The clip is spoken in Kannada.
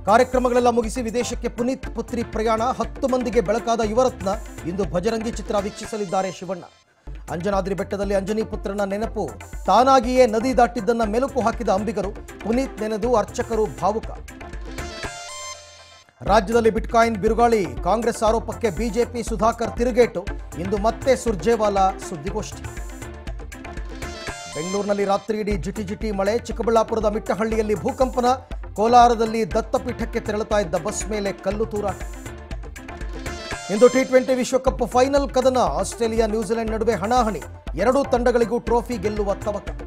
ಕಾರ್ಯಕ್ರಮಗಳೆಲ್ಲ ಮುಗಿಸಿ ವಿದೇಶಕ್ಕೆ ಪುನೀತ್ ಪುತ್ರಿ ಪ್ರಯಾಣ ಹತ್ತು ಮಂದಿಗೆ ಬೆಳಕಾದ ಯುವರತ್ನ ಇಂದು ಭಜರಂಗಿ ಚಿತ್ರ ವೀಕ್ಷಿಸಲಿದ್ದಾರೆ ಶಿವಣ್ಣ ಅಂಜನಾದ್ರಿ ಬೆಟ್ಟದಲ್ಲಿ ಅಂಜನಿ ಪುತ್ರನ ನೆನಪು ತಾನಾಗಿಯೇ ನದಿ ದಾಟಿದ್ದನ್ನ ಮೆಲುಕು ಹಾಕಿದ ಅಂಬಿಗರು ಪುನೀತ್ ನೆನೆದು ಅರ್ಚಕರು ಭಾವುಕ ರಾಜ್ಯದಲ್ಲಿ ಬಿಟ್ಕಾಯಿನ್ ಬಿರುಗಾಳಿ ಕಾಂಗ್ರೆಸ್ ಆರೋಪಕ್ಕೆ ಬಿಜೆಪಿ ಸುಧಾಕರ್ ತಿರುಗೇಟು ಇಂದು ಮತ್ತೆ ಸುರ್ಜೇವಾಲಾ ಸುದ್ದಿಗೋಷ್ಠಿ ಬೆಂಗಳೂರಿನಲ್ಲಿ ರಾತ್ರಿ ಇಡೀ ಜಿಟಿ ಜಿಟಿ ಮಳೆ ಚಿಕ್ಕಬಳ್ಳಾಪುರದ ಮಿಟ್ಟಹಳ್ಳಿಯಲ್ಲಿ ಭೂಕಂಪನ ಕೋಲಾರದಲ್ಲಿ ದತ್ತಪೀಠಕ್ಕೆ ತೆರಳುತ್ತಾ ಇದ್ದ ಬಸ್ ಮೇಲೆ ಕಲ್ಲು ತೂರಾಟ ಇಂದು ಟಿ ಟ್ವೆಂಟಿ ವಿಶ್ವಕಪ್ ಫೈನಲ್ ಕದನ ಆಸ್ಟ್ರೇಲಿಯಾ ನ್ಯೂಜಿಲೆಂಡ್ ನಡುವೆ ಹಣಾಹಣಿ ಎರಡೂ ತಂಡಗಳಿಗೂ ಟ್ರೋಫಿ ಗೆಲ್ಲುವ ತವಕ